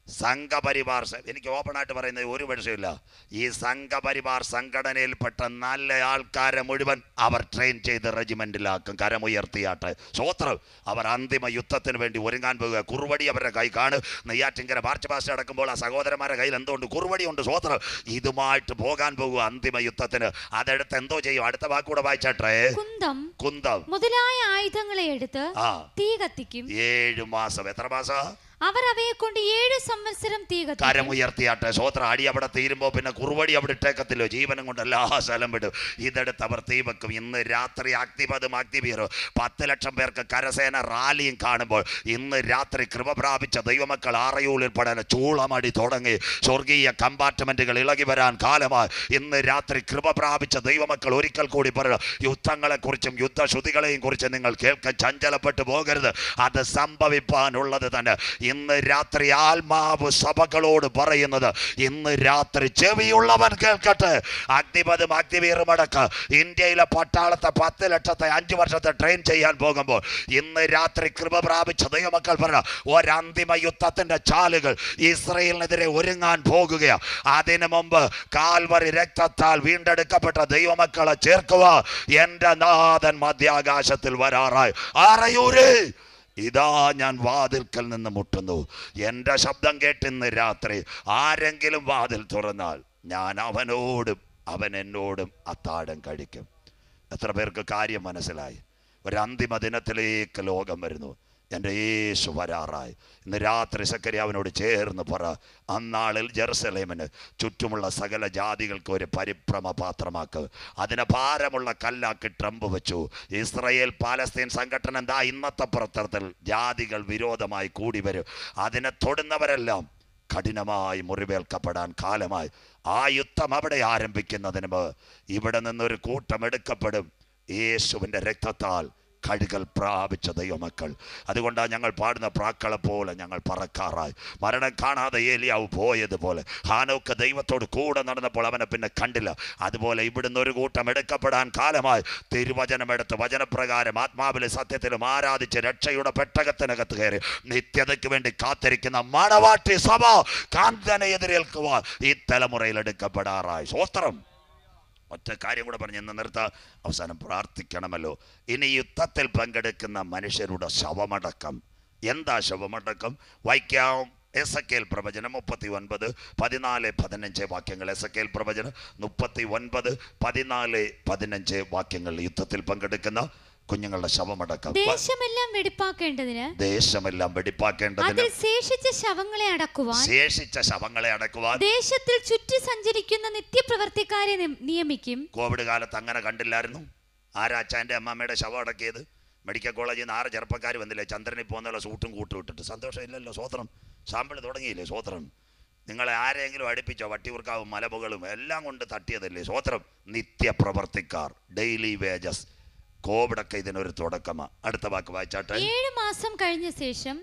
സംഘപരിവാർ സ- എനിക്ക് ഓപ്പണായിട്ട് പറയുന്നത് ഒരു വിഷയമില്ല ഈ സംഘപരിവാർ സംഘടനയിൽപ്പെട്ട നല്ല ആൾക്കാരെ മുഴുവൻ അവർ ട്രെയിൻ ചെയ്ത് റെജിമെന്റിലാക്കും കരമുയർത്തിയാട്ടെ സ്വോത്രം അവർ അന്തിമ യുദ്ധത്തിന് വേണ്ടി ഒരുങ്ങാൻ പോകുക കുറുവടി അവരുടെ കൈ കാണും നെയ്യാറ്റിങ്കര മാർച്ച് പാസ്റ്റ് അടക്കുമ്പോൾ ആ സഹോദരന്മാരുടെ കയ്യിൽ എന്തുകൊണ്ട് കുറുവടി ഉണ്ട് സ്വോത്രം ഇതുമായിട്ട് പോകാൻ പോകുക അന്തിമ യുദ്ധത്തിന് അതെടുത്ത് എന്തോ ചെയ്യും അടുത്ത വാക്കൂടെ വായിച്ചാട്ടെ കുന്തം കുന്തം മുതലായ ആയുധങ്ങളെ എടുത്ത് ആ തീ കത്തിക്കും ഏഴ് മാസം എത്ര മാസം അവർ അവയെ കൊണ്ട് ഏഴ് സംവത്സരം തീ കത്തിക്കും കരമുയർത്തിയാട്ടെ സ്വോത്ര അടി അവിടെ തീരുമ്പോൾ പിന്നെ കുറുവടി അവിടെ ഇട്ടേക്കത്തില്ലോ ജീവനും കൊണ്ട് എല്ലാ സ്ഥലം വിടും ഇതെടുത്ത് അവർ തീ വെക്കും ഇന്ന് രാത്രി അഗ്നിപതും അഗ്നിവീറും പത്ത് ലക്ഷം പേർക്ക് കരസേന റാലിയും കാണുമ്പോൾ ഇന്ന് രാത്രി കൃപ പ്രാപിച്ച ദൈവമക്കൾ ആറയൂളിൽ പടന ചൂളമടി തുടങ്ങി സ്വർഗീയ കമ്പാർട്ട്മെന്റുകൾ ഇളകി വരാൻ കാലമായി ഇന്ന് രാത്രി കൃപ പ്രാപിച്ച ദൈവമക്കൾ ഒരിക്കൽ കൂടി പറയുക യുദ്ധങ്ങളെക്കുറിച്ചും യുദ്ധശ്രുതികളെയും കുറിച്ച് നിങ്ങൾ കേൾക്കാൻ ചഞ്ചലപ്പെട്ടു പോകരുത് അത് സംഭവിപ്പാനുള്ളത് തന്നെ ഇന്ന് രാത്രി ആത്മാവ് സഭകളോട് പറയുന്നത് ഇന്ന് രാത്രി ചെവിയുള്ളവൻ കേൾക്കട്ടെ അഗ്നിപതും അഗ്നിവീറും അടക്ക ഇന്ത്യയിലെ പട്ടാളത്തെ പത്ത് ലക്ഷത്തെ അഞ്ചു വർഷത്തെ ട്രെയിൻ ചെയ്യാൻ പോകുമ്പോൾ ഇന്ന് രാത്രി കൃപ പ്രാപിച്ച ദൈവമക്കൾ പറഞ്ഞ ഒരന്തിമ യുദ്ധത്തിന്റെ ചാലുകൾ ഇസ്രയേലിനെതിരെ ഒരുങ്ങാൻ പോകുകയാണ് അതിനു മുമ്പ് കാൽവറി രക്തത്താൽ വീണ്ടെടുക്കപ്പെട്ട ദൈവമക്കളെ ചേർക്കുക എന്റെ നാഥൻ മധ്യാകാശത്തിൽ വരാറായി ആറയൂര് ഇതാ ഞാൻ വാതിൽക്കൽ നിന്ന് മുട്ടുന്നു എൻ്റെ ശബ്ദം കേട്ടിന്ന് രാത്രി ആരെങ്കിലും വാതിൽ തുറന്നാൽ ഞാൻ അവനോടും അവൻ എന്നോടും അത്താഴം കഴിക്കും എത്ര പേർക്ക് കാര്യം മനസ്സിലായി ഒരു അന്തിമ ദിനത്തിലേക്ക് ലോകം വരുന്നു എൻ്റെ യേശു വരാറായി ഇന്ന് രാത്രി സക്കരിയാവിനോട് ചേർന്ന് പറ അന്നാളിൽ ജെറുസലേമിന് ചുറ്റുമുള്ള സകല ജാതികൾക്ക് ഒരു പരിഭ്രമ പാത്രമാക്ക് അതിന് ഭാരമുള്ള കല്ലാക്കി ട്രംപ് വെച്ചു ഇസ്രയേൽ പാലസ്തീൻ സംഘടന എന്താ ഇന്നത്തെ പ്രവർത്തനത്തിൽ ജാതികൾ വിരോധമായി കൂടി വരും അതിനെ തൊടുന്നവരെല്ലാം കഠിനമായി മുറിവേൽക്കപ്പെടാൻ കാലമായി ആ യുദ്ധം അവിടെ ആരംഭിക്കുന്നതിന് മുമ്പ് ഇവിടെ നിന്നൊരു കൂട്ടം എടുക്കപ്പെടും യേശുവിൻ്റെ രക്തത്താൽ കഴുകൽ പ്രാപിച്ച ദൈവമക്കൾ അതുകൊണ്ടാണ് ഞങ്ങൾ പാടുന്ന പ്രാക്കളെ പോലെ ഞങ്ങൾ പറക്കാറായി മരണം കാണാതെ ഏലിയാവ് പോയതുപോലെ ഹാനോക്ക് ദൈവത്തോട് കൂടെ നടന്നപ്പോൾ അവനെ പിന്നെ കണ്ടില്ല അതുപോലെ ഇവിടുന്ന് ഒരു കൂട്ടം എടുക്കപ്പെടാൻ കാലമായി തിരുവചനമെടുത്ത് വചനപ്രകാരം ആത്മാവിലെ സത്യത്തിലും ആരാധിച്ച് രക്ഷയുടെ പെട്ടകത്തിനകത്ത് കയറി നിത്യതയ്ക്ക് വേണ്ടി കാത്തിരിക്കുന്ന മണവാട്ടി സഭ കാന്തനെ എതിരേൽക്കുവാൻ ഈ തലമുറയിൽ എടുക്കപ്പെടാറായി സ്വസ്ത്രം ഒറ്റ കാര്യം കൂടെ പറഞ്ഞ് ഇന്ന് നിർത്ത അവസാനം പ്രാർത്ഥിക്കണമല്ലോ ഇനി യുദ്ധത്തിൽ പങ്കെടുക്കുന്ന മനുഷ്യരുടെ ശവമടക്കം എന്താ ശവമടക്കം വായിക്കാം എസ് എ പ്രവചനം മുപ്പത്തി ഒൻപത് പതിനാല് പതിനഞ്ച് വാക്യങ്ങൾ എസ് എ പ്രവചനം മുപ്പത്തി ഒൻപത് പതിനാല് പതിനഞ്ച് വാക്യങ്ങൾ യുദ്ധത്തിൽ പങ്കെടുക്കുന്ന കുഞ്ഞുങ്ങളുടെ ശവമടക്കം ദേശമെല്ലാം വെടിപ്പാക്കേണ്ടതിന് ദേശമെല്ലാം വെടിപ്പാക്കേണ്ടതിന് അതിൽ ശേഷിച്ച ശവങ്ങളെ അടക്കുവാൻ ശേഷിച്ച ശവങ്ങളെ അടക്കുവാൻ ദേശത്തിൽ ചുറ്റി സഞ്ചരിക്കുന്ന നിത്യപ്രവർത്തിക്കാരെ നി- നിയമിക്കും കോവിഡ് കാലത്ത് അങ്ങനെ കണ്ടില്ലായിരുന്നു ആരാ അച്ഛൻ്റെ അമ്മമ്മയുടെ ശവം അടക്കിയത് മെഡിക്കൽ കോളേജിൽ നിന്ന് ആറ് ചെറുപ്പക്കാർ വന്നില്ലേ ചന്ദ്രനിൽ പോകുന്നുള്ള സൂട്ടും കൂട്ടും ഇട്ടിട്ട് സന്തോഷമില്ലല്ലോ സ്വോത്രം സാമ്പിൾ തുടങ്ങിയില്ലേ സ്വോത്രം നിങ്ങളെ ആരെങ്കിലും അടുപ്പിച്ചോ വട്ടിയൂർക്കാവും മലമുകളും എല്ലാം കൊണ്ട് തട്ടിയതല്ലേ സ്വോത്രം നിത്യപ്രവർത്തിക്കാർ ഡെയിലി വേജസ് കോവിഡൊക്കെ ഇതിനൊരു തുടക്കമാണ് അടുത്ത വാക്ക് വായിച്ചാട്ടെ ഏഴു മാസം കഴിഞ്ഞ ശേഷം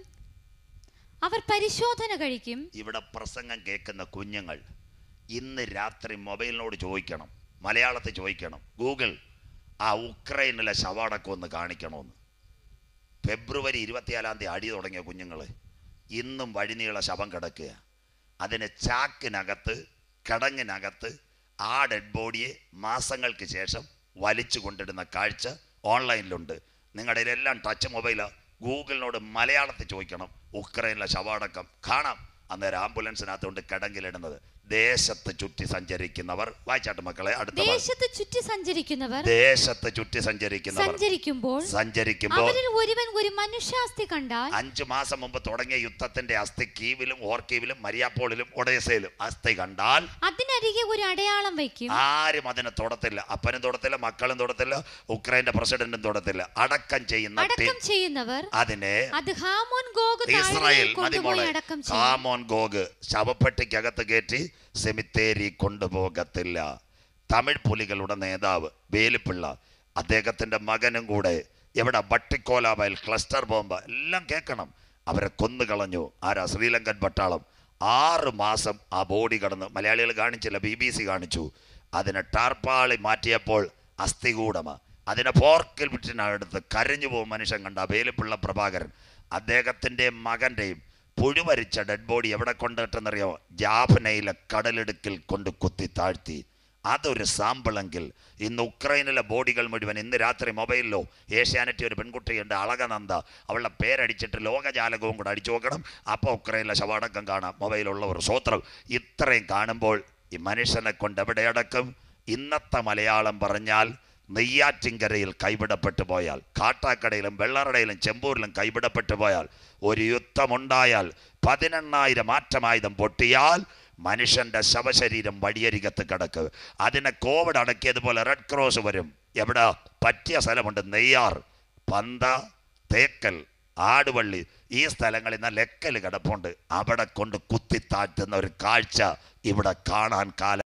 അവർ പരിശോധന കഴിക്കും ഇവിടെ പ്രസംഗം കേൾക്കുന്ന കുഞ്ഞുങ്ങൾ ഇന്ന് രാത്രി മൊബൈലിനോട് ചോദിക്കണം മലയാളത്തിൽ ചോദിക്കണം ഗൂഗിൾ ആ ഉക്രൈനിലെ ശവടക്കം ഒന്ന് കാണിക്കണമെന്ന് ഫെബ്രുവരി ഇരുപത്തിനാലാം തീയതി അടി തുടങ്ങിയ കുഞ്ഞുങ്ങൾ ഇന്നും വഴിനീള ശവം കിടക്കുക അതിന് ചാക്കിനകത്ത് കിടങ്ങിനകത്ത് ആ ഡെഡ് ബോഡിയെ മാസങ്ങൾക്ക് ശേഷം വലിച്ചു കൊണ്ടിടുന്ന കാഴ്ച ഓൺലൈനിലുണ്ട് നിങ്ങളുടെ എല്ലാം ടച്ച് മൊബൈലാ ഗൂഗിളിനോട് മലയാളത്തിൽ ചോദിക്കണം ഉക്രൈനിലെ ശവാടക്കം കാണാം അന്നേരം ആംബുലൻസിനകത്തുകൊണ്ട് കിടങ്ങിലിടുന്നത് ദേശത്ത് ചുറ്റി സഞ്ചരിക്കുന്നവർ വായിച്ചാട്ട് മക്കളെ അടുത്ത വാ- ദേശത്ത് ചുറ്റി സഞ്ചരിക്കുന്നവർ ദേശത്ത് ചുറ്റി സഞ്ചരിക്കുന്നവർ സഞ്ചരിക്കുമ്പോൾ സഞ്ചരിക്കുമ്പോൾ അവരിൽ ഒരുവൻ ഒരു മനുഷ്യാസ്തി കണ്ടാൽ അഞ്ചു മാസം മുമ്പ് തുടങ്ങിയ യുദ്ധത്തിന്റെ അസ്ഥി കീവിലും ഓർക്കീവിലും മരിയാപ്പോളിലും ഒഡേസയിലും അസ്ഥി കണ്ടാൽ അതിനരികെ ഒരു അടയാളം വയ്ക്കും ആരും അതിനെ തൊടത്തില്ല അപ്പനും തൊടത്തില്ല മക്കളും തൊടത്തില്ല ഉക്രൈന്റെ പ്രസിഡന്റും തൊടത്തില്ല അടക്കം ചെയ്യുന്ന ടീം അടക്കം ചെയ്യുന്നവർ അതിനെ അത് ഹാമോൻ ഗോഗ് ഇസ്രായേൽ താഴ്വരയിൽ കൊണ്ടുപോയി മതിമോളെ അടക്കം ചെയ്യും ഹാമോൻ ഗോഗ് ശവപ്പെട്ടിക്കകത്ത് കയറ്റി സെമിത്തേരി കൊണ്ടുപോകത്തില്ല തമിഴ് പുലികളുടെ നേതാവ് വേലിപ്പിള്ള അദ്ദേഹത്തിന്റെ മകനും കൂടെ എവിടെ ബട്ടിക്കോലാവയൽ ക്ലസ്റ്റർ ബോംബ് എല്ലാം കേൾക്കണം അവരെ കൊന്നുകളഞ്ഞു ആരാ ശ്രീലങ്കൻ പട്ടാളം ആറ് മാസം ആ ബോഡി കടന്ന് മലയാളികൾ കാണിച്ചില്ല ബി ബി സി കാണിച്ചു അതിനെ ടാർപ്പാളി മാറ്റിയപ്പോൾ അസ്ഥികൂടമ അതിനെ ഫോർക്കിൽ വിട്ടിനടുത്ത് കരഞ്ഞു പോകും മനുഷ്യൻ കണ്ട വേലിപ്പിള്ള പ്രഭാകരൻ അദ്ദേഹത്തിൻ്റെ മകൻ്റെയും പുഴുവരിച്ച ഡെഡ് ബോഡി എവിടെ കൊണ്ടിട്ടെന്നറിയോ ജാഫ്നയിലെ കടലിടുക്കിൽ കൊണ്ട് കുത്തി താഴ്ത്തി അതൊരു സാമ്പിളെങ്കിൽ ഇന്ന് ഉക്രൈനിലെ ബോഡികൾ മുഴുവൻ ഇന്ന് രാത്രി മൊബൈലിലോ ഏഷ്യാനെറ്റി ഒരു പെൺകുട്ടിയുണ്ട് അളകനന്ദ അവളുടെ പേരടിച്ചിട്ട് ലോകജാലകവും കൂടെ അടിച്ചു നോക്കണം അപ്പോൾ ഉക്രൈനിലെ ശവടക്കം കാണാം മൊബൈലുള്ളവർ സ്വത്രം ഇത്രയും കാണുമ്പോൾ ഈ മനുഷ്യനെ കൊണ്ട് എവിടെ അടക്കും ഇന്നത്തെ മലയാളം പറഞ്ഞാൽ നെയ്യാറ്റിൻകരയിൽ കൈവിടപ്പെട്ടു പോയാൽ കാട്ടാക്കടയിലും വെള്ളറടയിലും ചെമ്പൂരിലും കൈവിടപ്പെട്ടു പോയാൽ ഒരു യുദ്ധമുണ്ടായാൽ പതിനെണ്ണായിരം ആറ്റമായുധം പൊട്ടിയാൽ മനുഷ്യന്റെ ശവശരീരം വഴിയരികത്ത് കിടക്ക് അതിനെ കോവിഡ് അടക്കിയതുപോലെ റെഡ് ക്രോസ് വരും എവിടെ പറ്റിയ സ്ഥലമുണ്ട് നെയ്യാർ പന്ത തേക്കൽ ആടുവള്ളി ഈ സ്ഥലങ്ങളിൽ നിന്ന് ലെക്കൽ കിടപ്പുണ്ട് അവിടെ കൊണ്ട് കുത്തിത്താഴ്ത്തുന്ന ഒരു കാഴ്ച ഇവിടെ കാണാൻ കാലം